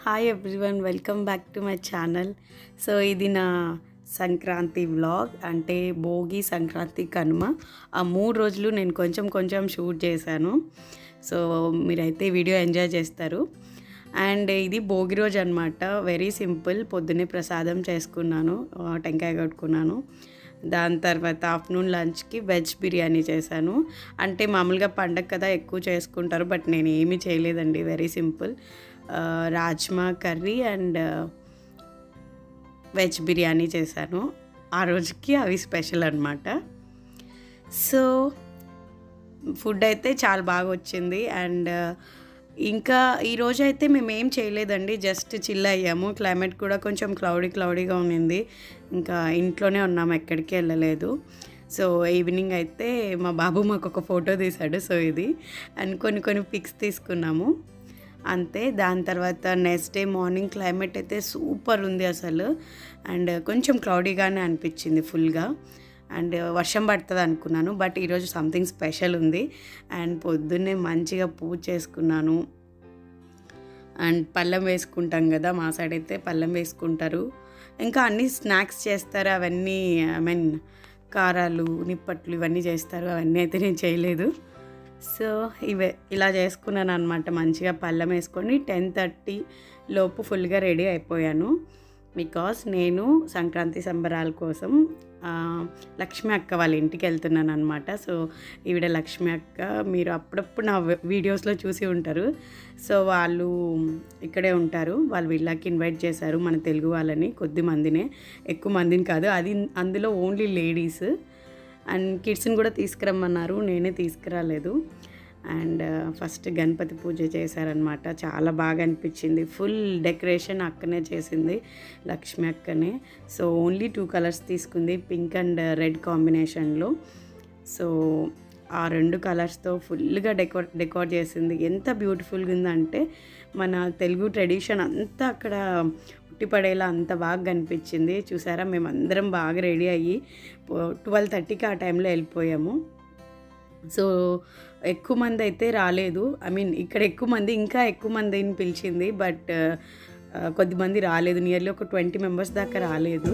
Hi everyone welcome back to my channel so ఇది నా Sankranti vlog అంటే భోగి సంక్రాంతి కనుమ ఆ మూడు రోజులు నేను కొంచెం కొంచెం షూట్ చేశాను సో మీరైతే వీడియో ఎంజాయ్ చేస్తారు అండ్ ఇది భోగి రోజు అనమాట వెరీ సింపుల్ పొద్దున్నే ప్రసాదం చేసుకున్నాను ఆ, టెంకాయ కట్టుకున్నాను దాని తర్వాత ఆఫ్టర్నూన్ లంచ్కి వెజ్ బిర్యానీ చేశాను అంటే మామూలుగా పండగ కదా ఎక్కువ చేసుకుంటారు బట్ నేను ఏమీ చేయలేదండి వెరీ సింపుల్ ఆ, rajma curry and veg biryani చేశాను ఆ రోజుకి అవి స్పెషల్ అనమాట సో ఫుడ్ అయితే చాలా బాగా వచ్చింది అండ్ ఇంకా ఈరోజు అయితే మేము ఏం చేయలేదండి జస్ట్ చిల్ అయ్యాము క్లైమేట్ కూడా కొంచెం క్లౌడీ క్లౌడీగా ఉన్నింది ఇంకా ఇంట్లోనే ఉన్నాము ఎక్కడికి వెళ్ళలేదు సో ఈవినింగ్ అయితే మా బాబు మాకు ఒక ఫోటో తీశాడు సో ఇది అండ్ కొన్ని కొన్ని పిక్స్ తీసుకున్నాము అంతే దాని తర్వాత నెక్స్ట్ డే మార్నింగ్ క్లైమేట్ అయితే సూపర్ ఉంది అసలు అండ్ కొంచెం క్లౌడీగానే అనిపించింది ఫుల్గా అండ్ వర్షం పడుతుంది అనుకున్నాను బట్ ఈరోజు సంథింగ్ స్పెషల్ ఉంది అండ్ పొద్దున్నే మంచిగా పూజ చేసుకున్నాను అండ్ పళ్ళెం వేసుకుంటాం కదా మా సైడ్ అయితే పళ్ళెం వేసుకుంటారు ఇంకా అన్ని స్నాక్స్ చేస్తారు అవన్నీ ఐ మీన్ కారాలు నిప్పట్లు ఇవన్నీ చేస్తారు అవన్నీ అయితే నేను చేయలేదు సో ఇవే ఇలా చేసుకున్నాను అనమాట మంచిగా పళ్ళెం వేసుకొని టెన్ థర్టీ లోపు ఫుల్గా రెడీ అయిపోయాను బికాస్ నేను సంక్రాంతి సంబరాల కోసం ఆ, లక్ష్మి అక్క వాళ్ళ ఇంటికి వెళ్తున్నాను అనమాట సో ఈవిడ లక్ష్మి అక్క మీరు అప్పుడప్పుడు నా వీడియోస్లో చూసి ఉంటారు సో వాళ్ళు ఇక్కడే ఉంటారు వాళ్ళు వీళ్ళకి ఇన్వైట్ చేశారు మన తెలుగు వాళ్ళని కొద్ది మందినే ఎక్కువ మందిని కాదు అది అందులో ఓన్లీ లేడీస్ అండ్ కిడ్స్ని కూడా తీసుకురమ్మన్నారు నేనే తీసుకురాలేదు అండ్ ఫస్ట్ గణపతి పూజ చేశారనమాట చాలా బాగా అనిపించింది ఫుల్ డెకరేషన్ అక్కనే చేసింది లక్ష్మి అక్కనే సో ఓన్లీ టూ కలర్స్ తీసుకుంది పింక్ అండ్ రెడ్ కాంబినేషన్లో సో ఆ రెండు కలర్స్తో ఫుల్గా డెకోర్ డెకోర్ చేసింది ఎంత బ్యూటిఫుల్గా ఉందంటే మన తెలుగు ట్రెడిషన్ అంతా అక్కడ ఉట్టిపడేలా అంత బాగా కనిపించింది చూసారా మేమందరం బాగా రెడీ అయ్యి ట్వెల్వ్ థర్టీకి ఆ టైంలో వెళ్ళిపోయాము సో ఎక్కువ మంది అయితే రాలేదు ఐ మీన్ ఇక్కడ ఎక్కువ మంది ఇంకా ఎక్కువ మందిని పిలిచింది బట్ కొద్దిమంది రాలేదు నియర్లీ ఒక ట్వంటీ మెంబర్స్ దాకా రాలేదు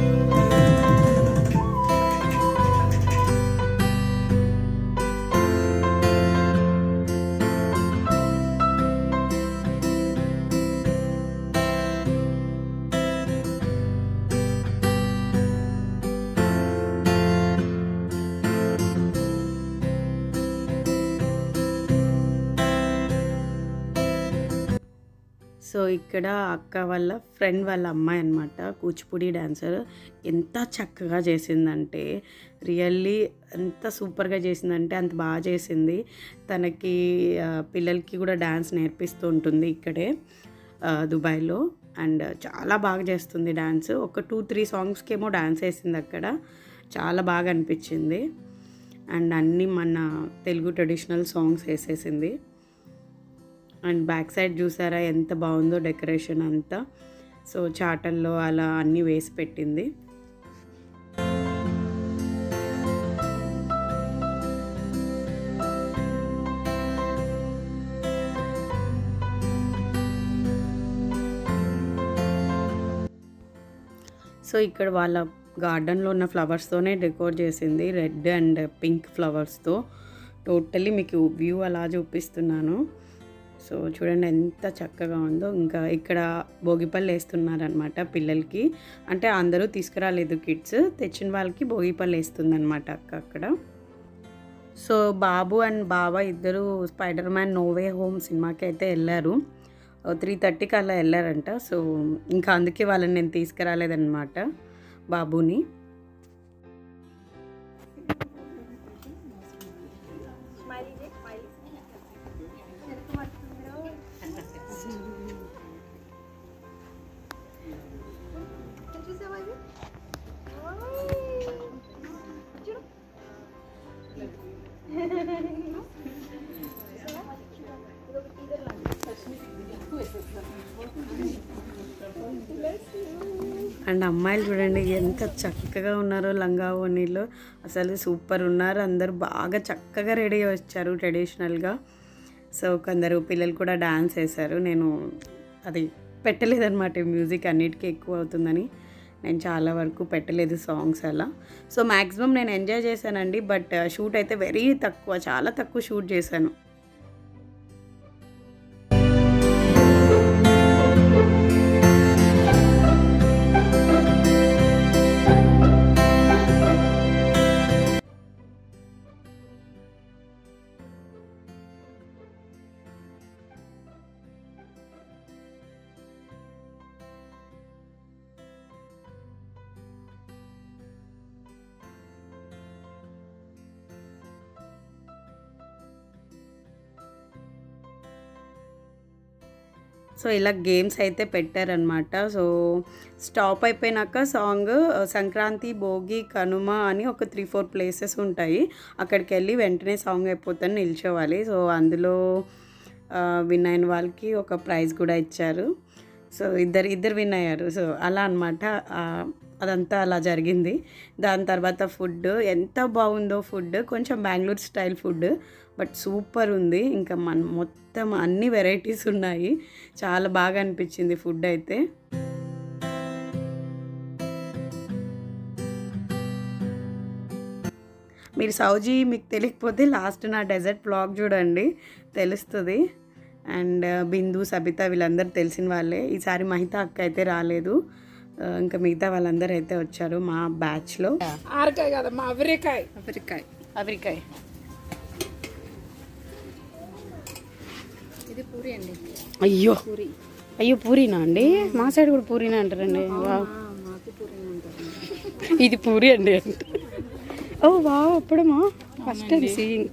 సో ఇక్కడ అక్క వాళ్ళ ఫ్రెండ్ వాళ్ళ అమ్మాయి అనమాట కూచిపూడి డాన్సర్ ఎంత చక్కగా చేసిందంటే రియల్లీ ఎంత సూపర్గా చేసిందంటే అంత బాగా చేసింది తనకి ఆ, పిల్లలకి కూడా డ్యాన్స్ నేర్పిస్తూ ఉంటుంది ఇక్కడే ఆ, దుబాయ్లో అండ్ చాలా బాగా చేస్తుంది డ్యాన్స్ ఒక టూ త్రీ సాంగ్స్కి ఏమో డ్యాన్స్ వేసింది అక్కడ చాలా బాగా అనిపించింది అండ్ అన్నీ మన తెలుగు ట్రెడిషనల్ సాంగ్స్ వేసేసింది అండ్ బ్యాక్ సైడ్ చూసారా ఎంత బాగుందో డెకరేషన్ అంతా సో చాటల్లో అలా అన్నీ వేసి పెట్టింది సో ఇక్కడ వాళ్ళ గార్డెన్లో ఉన్న ఫ్లవర్స్తోనే డెకోర్ చేసింది రెడ్ అండ్ పింక్ ఫ్లవర్స్తో టోటల్లీ మీకు వ్యూ అలా చూపిస్తున్నాను సో చూడండి ఎంత చక్కగా ఉందో ఇంకా ఇక్కడ భోగిపళ్ళు వేస్తున్నారనమాట పిల్లలకి అంటే అందరూ తీసుకురాలేదు కిడ్స్ తెచ్చిన వాళ్ళకి భోగిపళ్ళు వేస్తుందన్నమాట అక్క అక్కడ సో బాబు అండ్ బాబా ఇద్దరు స్పైడర్ మ్యాన్ నోవే హోమ్ సినిమాకి అయితే వెళ్ళారు త్రీ థర్టీకి అలా వెళ్ళారంట సో ఇంకా అందుకే వాళ్ళని నేను తీసుకురాలేదన్నమాట బాబుని అండ్ అమ్మాయిలు చూడండి ఎంత చక్కగా ఉన్నారో లంగా ఓణీలో అసలు సూపర్ ఉన్నారు అందరూ బాగా చక్కగా రెడీ అయ్యి వచ్చారు ట్రెడిషనల్గా సో కొందరు పిల్లలు కూడా డాన్స్ వేశారు నేను అది పెట్టలేదన్నమాట ఈ మ్యూజిక్ అన్నిటికీ ఎక్కువ అవుతుందని నేను చాలా వరకు పెట్టలేదు సాంగ్స్ అలా సో మ్యాక్సిమం నేను ఎంజాయ్ చేశానండి బట్ షూట్ అయితే వెరీ తక్కువ చాలా తక్కువ షూట్ చేశాను సో ఇలా గేమ్స్ అయితే పెట్టారనమాట సో స్టాప్ అయిపోయినాక సాంగ్ సంక్రాంతి భోగి కనుమ అని ఒక త్రీ ఫోర్ ప్లేసెస్ ఉంటాయి అక్కడికి వెళ్ళి వెంటనే సాంగ్ అయిపోతాను నిల్చోవాలి సో అందులో విన్ అయిన వాళ్ళకి ఒక ప్రైజ్ కూడా ఇచ్చారు సో ఇద్దరు ఇద్దరు విన్ అయ్యారు సో అలా అనమాట అదంతా అలా జరిగింది దాని తర్వాత ఫుడ్ ఎంత బాగుందో ఫుడ్ కొంచెం Bengaluru style food but super ఉంది ఇంకా మన మొత్తం అన్ని వెరైటీస్ ఉన్నాయి చాలా బాగా అనిపించింది ఫుడ్ అయితే మీరు సౌజీ మీకు తెలియకపోతే లాస్ట్ నా డెజర్ట్ బ్లాగ్ చూడండి తెలుస్తుంది అండ్ బిందు సబిత వీళ్ళందరూ తెలిసిన వాళ్ళే ఈసారి మహిత అక్క అయితే రాలేదు ఆ, ఇంకా మిగతా వాళ్ళందరూ అయితే వచ్చారు మా బ్యాచ్లో ఆరకాయ కదమ్మా అవరేకాయ అవరికాయ అవరికాయ ఇది పూరి అండి అయ్యో పూరి అయ్యో పూరీనా అండి మా సైడ్ కూడా పూరీనా అంటారండి వావ్ మాకు పూరి అంటారు ఇది పూరి అండి అంటే ఓ వావ్ అప్పుడమా ఫస్ట్ టైం సీయింగ్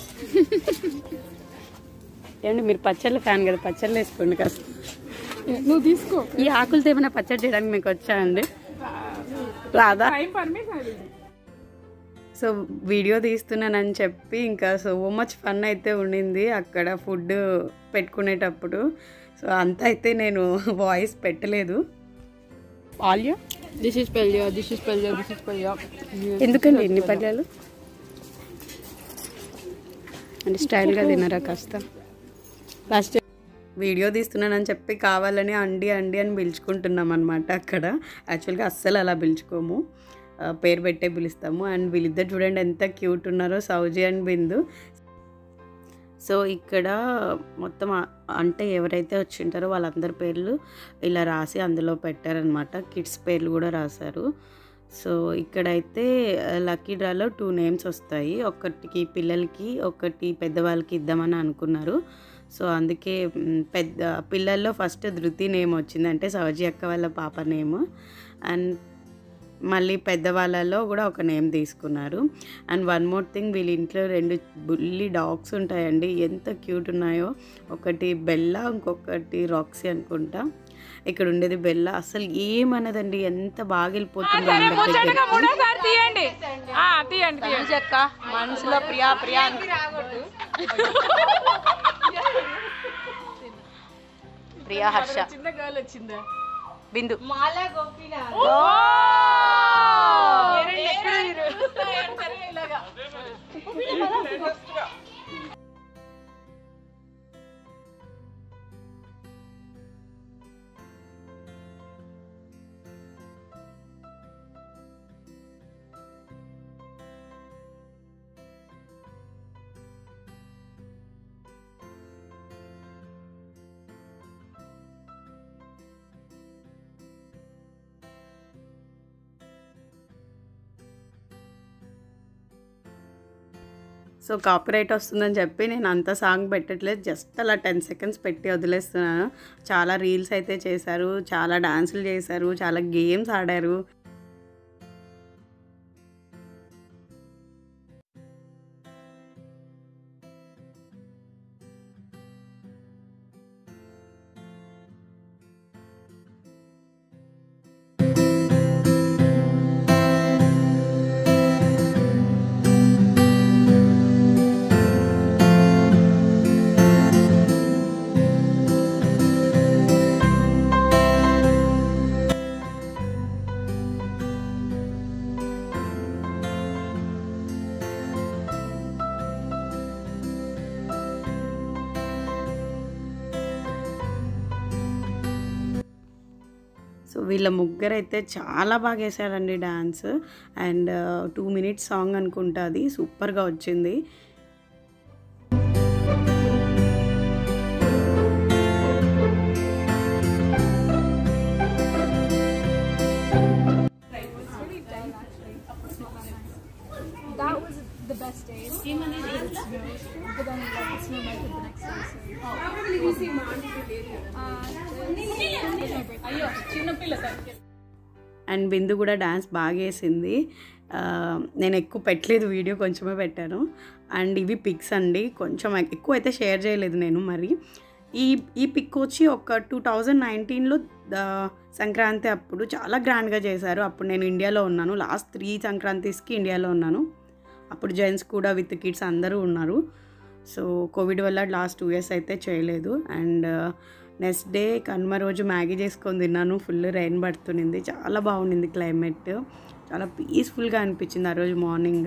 ఏమండి మీరు పచ్చళ్ళ ఫ్యాన్ కదా పచ్చళ్ళు వేసుకోండి కాస్త నువ్వు తీసుకో ఈ ఆకులతో ఏమైనా పచ్చడి చేయడానికి మీకు వచ్చా అండి రాదా టైం పర్మిషన్ అది సో వీడియో తీస్తున్నానని చెప్పి ఇంకా సో మచ్ ఫన్ అయితే ఉండింది అక్కడ ఫుడ్ పెట్టుకునేటప్పుడు సో అంత అయితే నేను వాయిస్ పెట్టలేదు ఆలియా దిస్ ఇస్ పెళ్ళి దిస్ ఇస్ పెళ్ళి దిస్ ఇస్ పెళ్ళి ఎందుకండి ఇన్ని పల్లెలు అంటే స్టైల్గా తినరా కాస్త లాస్ట్ వీడియో తీస్తున్నానని చెప్పి కావాలని అండి అండి అని పిలుచుకుంటున్నాం అనమాట అక్కడ యాక్చువల్గా అస్సలు అలా పిలుచుకోము ఆ, పేరు పెట్టే పిలుస్తాము అండ్ వీళ్ళిద్దరు చూడండి ఎంత క్యూట్ ఉన్నారో సౌజీ అండ్ బిందు సో ఇక్కడ మొత్తం ఆ- అంటే ఎవరైతే వచ్చింటారో వాళ్ళందరి పేర్లు ఇలా రాసి అందులో పెట్టారనమాట కిడ్స్ పేర్లు కూడా రాశారు సో ఇక్కడైతే లక్కీ డ్రాలో టూ నేమ్స్ వస్తాయి ఒకటికి పిల్లలకి ఒకటి పెద్దవాళ్ళకి ఇద్దామని అనుకున్నారు సో అందుకే మ్, పెద్ద పిల్లల్లో ఫస్ట్ ధృతి నేమ్ వచ్చింది అంటే సవజీ అక్క వాళ్ళ పాప నేమ్ అండ్ మళ్ళీ పెద్దవాళ్ళలో కూడా ఒక నేమ్ తీసుకున్నారు అండ్ వన్ మోర్ థింగ్ వీళ్ళ ఇంట్లో రెండు బుల్లి డాగ్స్ ఉంటాయండి ఎంత క్యూట్ ఉన్నాయో ఒకటి బెల్ల ఇంకొకటి రాక్సీ అనుకుంటా ఇక్కడ ఉండేది బెల్ల అసలు ఏమన్నదండి ఎంత బాగా వెళ్ళిపోతుంది అందరి దగ్గరికి. మూడోసారి తీయండి ఆ, తీయండి తీయండి అక్క మనసులో ప్రియా ప్రియా ప్రియా హర్ష చిన్న గర్ల్ వచ్చిందా బిందు సో కాపీరైట్ వస్తుందని చెప్పి నేను అంత సాంగ్ పెట్టట్లేదు జస్ట్ అలా టెన్ సెకండ్స్ పెట్టి వదిలేస్తున్నాను చాలా రీల్స్ అయితే చేశారు చాలా డాన్సులు చేశారు చాలా గేమ్స్ ఆడారు సో వీళ్ళ ముగ్గురు అయితే చాలా బాగా వేసారండి dance and two minutes song అనుకుంటా అది సూపర్గా వచ్చింది That was the best day. It snowed, but then like, it snowed like the next day. So. Uh, it was my birthday. And Bindu కూడా డ్యాన్స్ బాగా వేసింది ఆ, నేను ఎక్కువ పెట్టలేదు వీడియో కొంచెమే పెట్టాను అండ్ ఇవి పిక్స్ అండి కొంచెం ఎక్కువ అయితే షేర్ చేయలేదు నేను మరి ఈ ఈ పిక్ వచ్చి ఒక టూ థౌజండ్ నైన్టీన్లో సంక్రాంతి అప్పుడు చాలా గ్రాండ్గా చేశారు అప్పుడు నేను ఇండియాలో ఉన్నాను లాస్ట్ త్రీ సంక్రాంతిస్కి ఇండియాలో ఉన్నాను అప్పుడు జెంట్స్ కూడా విత్ కిడ్స్ అందరూ ఉన్నారు సో కోవిడ్ వల్ల లాస్ట్ టూ ఇయర్స్ అయితే చేయలేదు అండ్ నెక్స్ట్ డే కనుమ రోజు మ్యాగీ చేసుకొని తిన్నాను ఫుల్ రైన్ పడుతుంది చాలా బాగుండింది క్లైమేట్ చాలా పీస్ఫుల్గా అనిపించింది ఆ రోజు మార్నింగ్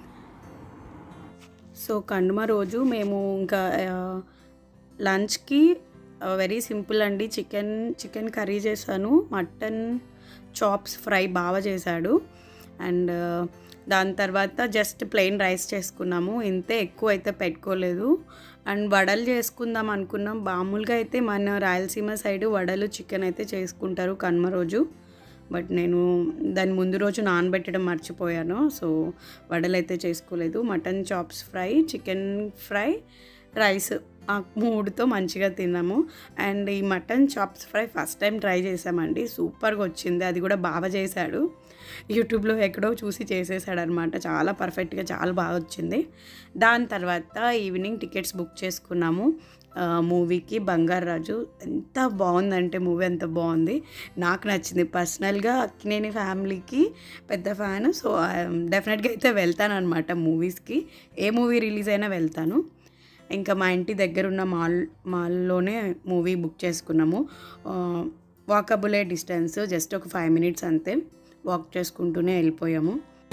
సో కనుమ రోజు మేము ఇంకా లంచ్కి వెరీ సింపుల్ అండి చికెన్ చికెన్ కర్రీ చేశాను మటన్ చాప్స్ ఫ్రై బాగా చేశాడు అండ్ దాని తర్వాత జస్ట్ ప్లెయిన్ రైస్ చేసుకున్నాము ఇంతే ఎక్కువ అయితే పెట్టుకోలేదు అండ్ వడలు చేసుకుందాం అనుకున్నాం మామూలుగా అయితే మన రాయలసీమ సైడ్ వడలు చికెన్ అయితే చేసుకుంటారు కనుమ రోజు బట్ నేను దాని ముందు రోజు నానబెట్టడం మర్చిపోయాను సో వడలు అయితే చేసుకోలేదు mutton chops fry chicken fry rice ఆ మూడుతో మంచిగా తిన్నాము అండ్ ఈ mutton chops fry first time try చేసామండి సూపర్గా వచ్చింది అది కూడా బాగా చేశాడు యూట్యూబ్లో ఎక్కడో చూసి చేసేసాడు అనమాట చాలా పర్ఫెక్ట్గా చాలా బాగా వచ్చింది దాని తర్వాత ఈవినింగ్ టికెట్స్ బుక్ చేసుకున్నాము మూవీకి బంగారాజు ఎంత బాగుందంటే మూవీ ఎంత బాగుంది నాకు నచ్చింది పర్సనల్గా అక్కినేని ఫ్యామిలీకి పెద్ద ఫ్యాన్ సో డెఫినెట్గా అయితే వెళ్తాను అనమాట మూవీస్కి ఏ మూవీ రిలీజ్ అయినా వెళ్తాను ఇంకా మా ఇంటి దగ్గర ఉన్న మాల్ మాల్లోనే మూవీ బుక్ చేసుకున్నాము వాకబులే డిస్టెన్స్ జస్ట్ ఒక ఫైవ్ మినిట్స్ అంతే వాక్ చేసుకుంటూనే వెళ్ళిపోయాము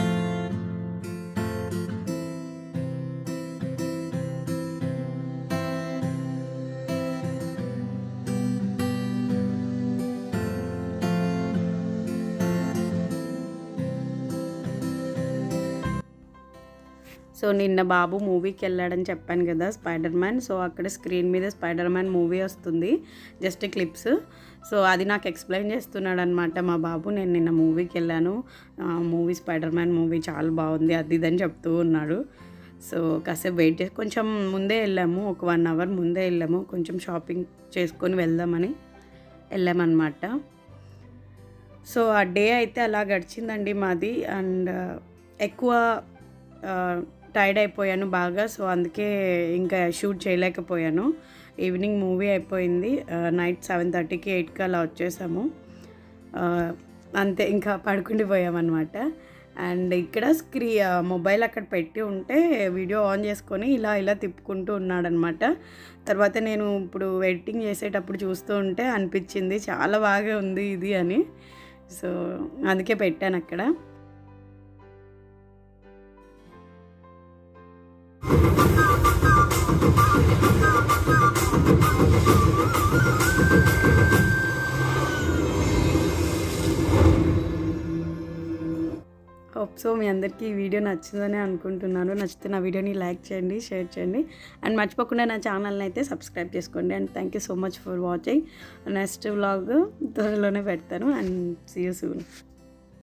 సో నిన్న బాబు మూవీకి వెళ్ళాడని చెప్పాను కదా స్పైడర్ మ్యాన్ సో అక్కడ స్క్రీన్ మీద స్పైడర్ మ్యాన్ మూవీ వస్తుంది జస్ట్ క్లిప్స్ సో అది నాకు ఎక్స్ప్లెయిన్ చేస్తున్నాడు అనమాట మా బాబు నేను నిన్న మూవీకి వెళ్ళాను మూవీ స్పైడర్ మ్యాన్ మూవీ చాలా బాగుంది అది ఇదని చెప్తూ ఉన్నాడు సో కాసేపు వెయిట్ చేసి కొంచెం ముందే వెళ్ళాము ఒక వన్ అవర్ ముందే వెళ్ళాము కొంచెం షాపింగ్ చేసుకొని వెళ్దామని వెళ్ళామన్నమాట సో ఆ డే అయితే అలా గడిచిందండి మాది అండ్ ఎక్కువ టైర్డ్ అయిపోయాను బాగా సో అందుకే ఇంకా షూట్ చేయలేకపోయాను ఈవినింగ్ మూవీ అయిపోయింది నైట్ సెవెన్ థర్టీకి ఎయిట్కి అలా వచ్చేసాము ఆ, అంతే ఇంకా పడుకుండిపోయామన్నమాట అండ్ ఇక్కడ స్క్రీ మొబైల్ అక్కడ పెట్టి ఉంటే వీడియో ఆన్ చేసుకొని ఇలా ఇలా తిప్పుకుంటూ ఉన్నాడనమాట తర్వాత నేను ఇప్పుడు ఎడిటింగ్ చేసేటప్పుడు చూస్తూ ఉంటే అనిపించింది చాలా బాగా ఉంది ఇది అని సో అందుకే పెట్టాను అక్కడ హోప్ సో మీ అందరికీ ఈ వీడియో నచ్చిందని అనుకుంటున్నాను నచ్చితే నా వీడియోని లైక్ చేయండి షేర్ చేయండి అండ్ మర్చిపోకుండా నా ఛానల్ని అయితే సబ్స్క్రైబ్ చేసుకోండి and thank you so much for watching next vlog త్వరలోనే పెడతాను అండ్ సీ యూ సూన్